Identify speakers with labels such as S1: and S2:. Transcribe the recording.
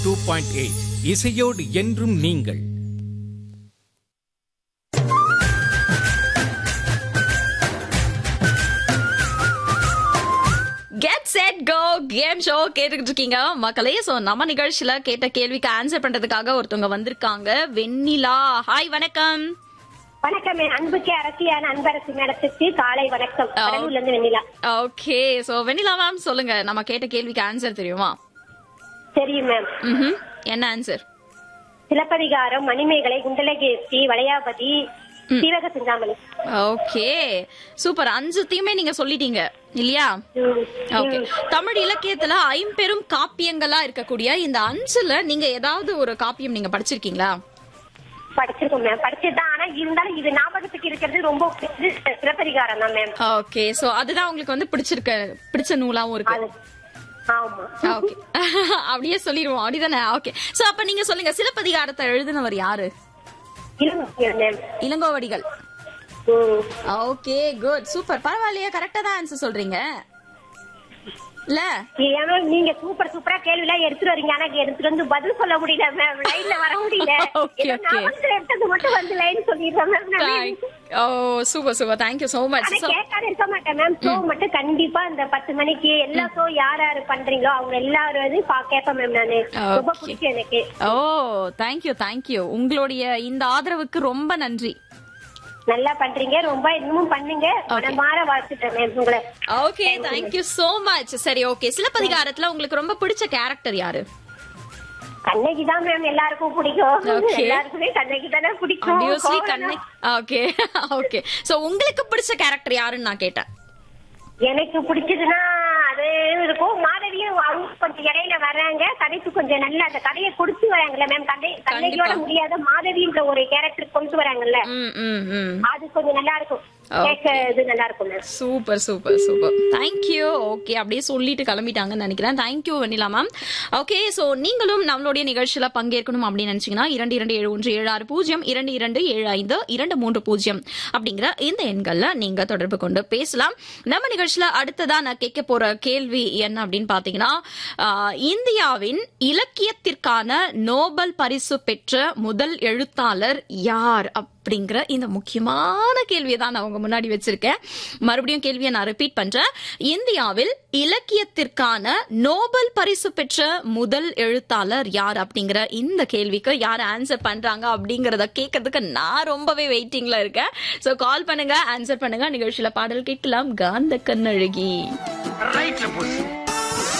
S1: Two point eight இசையோடு என்றும் நீங்கள்
S2: get set go game show கேட்டுக்கிட்டு இருக்கீங்க மக்களே சோ நம்ம நிகழ்ச்சியில கேட்ட கேள்விக்கு ஆன்சர் பண்றதுக்காக ஒருத்தவங்க வந்திருக்காங்க வெண்ணிலா ஹாய் வணக்கம்
S3: வணக்கம் என் அன்புக்கு அரசியான அன்பரசு மேடத்துக்கு காலை வணக்கம் கடலூர்ல இருந்து Vennila
S2: okay so Vennila ma'am சொல்லுங்க நம்ம கேட்ட கேள்விக்கு ஆன்சர் தெரியுமா
S3: தெரியும் மேம்
S2: ம்ஹும். என்ன answer
S3: Silappathikaram Manimekalai Kundalakesi Valayapathi Seevaga Chintamani
S2: okay super அஞ்சுத்தையுமே நீங்க சொல்லிட்டீங்க இல்லையா
S3: ம்.
S2: ஓகே தமிழ் இலக்கியத்துல ஐம்பெரும் காப்பியங்களா இருக்கக்கூடிய இந்த அஞ்சுல நீங்க ஏதாவது ஒரு காப்பியம் நீங்க படிச்சிருக்கீங்களா
S3: படிச்சிருக்கோம் மேம் படிச்சுதான் ஆனா இருந்தாலும் இது ஞாபகத்துக்கு இருக்கிறது ரொம்ப பிடிச்சது சிலப்பதிகாரம் தான் மேம்
S2: ஓகே சோ அதுதான் உங்களுக்கு வந்து பிடிச்சிருக்க பிடிச்ச நூலாவும் இருக்கு
S3: அது ஆமா
S2: ஓகே அப்படியே சொல்லிடுவோம் அப்படிதானே ஓகே சோ அப்ப நீங்க சொல்லுங்க சிலப்பதிகாரத்தை எழுதினவர் யாரு
S3: இளமுக்கியம் மேம்
S2: இளங்கோவடிகள்
S3: ம்.
S2: ஓகே குட் சூப்பர் பரவாயில்லையே கரெக்டா தான் ஆன்சர் சொல்றீங்க இல்ல
S3: ஏன்னா நீங்க சூப்பர் சூப்பரா கேள்வி எல்லாம் எடுத்துட்டு வரீங்க ஆனா எடுத்துட்டு வந்து பதில் சொல்ல முடியல மேம் லைன்ல வர முடியல
S2: Okay,
S3: ஏதோ
S2: okay.
S3: ஞாபகத்துல எடுத்தது மட்டும் வந்து லைன் சொல்லிடுறேன் மேம்
S2: Thank- ஓ super super thank you so much
S3: ஆனா கேட்காத இருக்க மாட்டேன் மேம் ஷோ மட்டும் கண்டிப்பா இந்த பத்து மணிக்கு எல்லா ஷோ யார் யாரு பண்றீங்களோ அவங்க எல்லாரும் வந்து பா- கேட்பேன் மேம் நானு ரொம்ப
S2: Okay.
S3: பிடிக்கும் எனக்கு
S2: ஓ தேங்க்யூ தேங்க்யூ உங்களுடைய இந்த ஆதரவுக்கு ரொம்ப நன்றி
S3: நல்லா பண்றீங்க ரொம்ப இன்னமும் பண்ணுங்க மனமாற வாழ்த்துட்டேன் மேம் உங்களை
S2: ஓகே தேங்க்யூ சோ மச் சரி ஓகே சிலப்பதிகாரத்துல உங்களுக்கு ரொம்ப பிடிச்ச கேரக்டர் யாரு
S3: கண்ணகி தான் மேம் எல்லாருக்கும் பிடிக்கும்
S2: Okay.
S3: எல்லாருக்குமே கண்ணகி தானே பிடிக்கும்
S2: ஆப்வியஸ்லி
S3: கோவலனா-
S2: கண்ணை ஓகே ஓகே சோ உங்களுக்கு பிடிச்ச கேரக்டர் யாருன்னு நான் கேட்டேன்
S3: எனக்கு பிடிச்சதுன்னா அது இருக்கும் மாதவியும் அவங்க கொஞ்சம் இடையில வர்றாங்க கதைக்கு கொஞ்சம் நல்ல அந்த கதையை கொடுத்து வராங்கல்ல மேம் கதை கண்ணகியோட
S2: கண்டிப்பா.
S3: முடியாத மாதவின்ற ஒரு கேரக்டர் கொண்டு வராங்கல்ல
S2: ம் ம் ம்
S3: அது கொஞ்சம் நல்லா இருக்கும்
S2: Okay.
S3: கேட்க இது நல்லா இருக்கும் ma'am
S2: super super super thank you okay அப்படியே சொல்லிட்டு கிளம்பிட்டாங்கன்னு நினைக்கிறேன் thank you Vennila ma'am okay so நீங்களும் நம்மளுடைய நிகழ்ச்சியில பங்கேற்கணும் அப்படின்னு நினைச்சீங்கன்னா இரண்டு இரண்டு ஏழு ஒன்று ஏழு ஆறு பூஜ்ஜியம் இரண்டு இரண்டு ஏழு ஐந்து இரண்டு மூன்று பூஜ்ஜியம் அப்படிங்கிற இந்த எண்கள்ல நீங்க தொடர்பு கொண்டு பேசலாம் நம்ம நிகழ்ச்சியில அடுத்ததா நான் கேட்க போற கேள்வி என்ன அப்படின்னு பாத்தீங்கன்னா ஆஹ், இந்தியாவின் இலக்கியத்திற்கான நோபல் பரிசு பெற்ற முதல் எழுத்தாளர் யார் அப்படிங்கிற இந்த முக்கியமான கேள்வியை தான் நான் உங்க முன்னாடி வச்சிருக்கேன் மறுபடியும் கேள்வியை நான் ரிப்பீட் பண்றேன் இந்தியாவில் இலக்கியத்திற்கான நோபல் பரிசு பெற்ற முதல் எழுத்தாளர் யார் அப்படிங்கிற இந்த கேள்விக்கு யார் ஆன்சர் பண்றாங்க அப்படிங்கறத கேட்கறதுக்கு நான் ரொம்பவே வெயிட்டிங்ல இருக்கேன் சோ கால் பண்ணுங்க ஆன்சர் பண்ணுங்க நிகழ்ச்சியில பாடல் கேட்கலாம் காந்த கண்ணழகி
S4: ரைட்ல புஷ்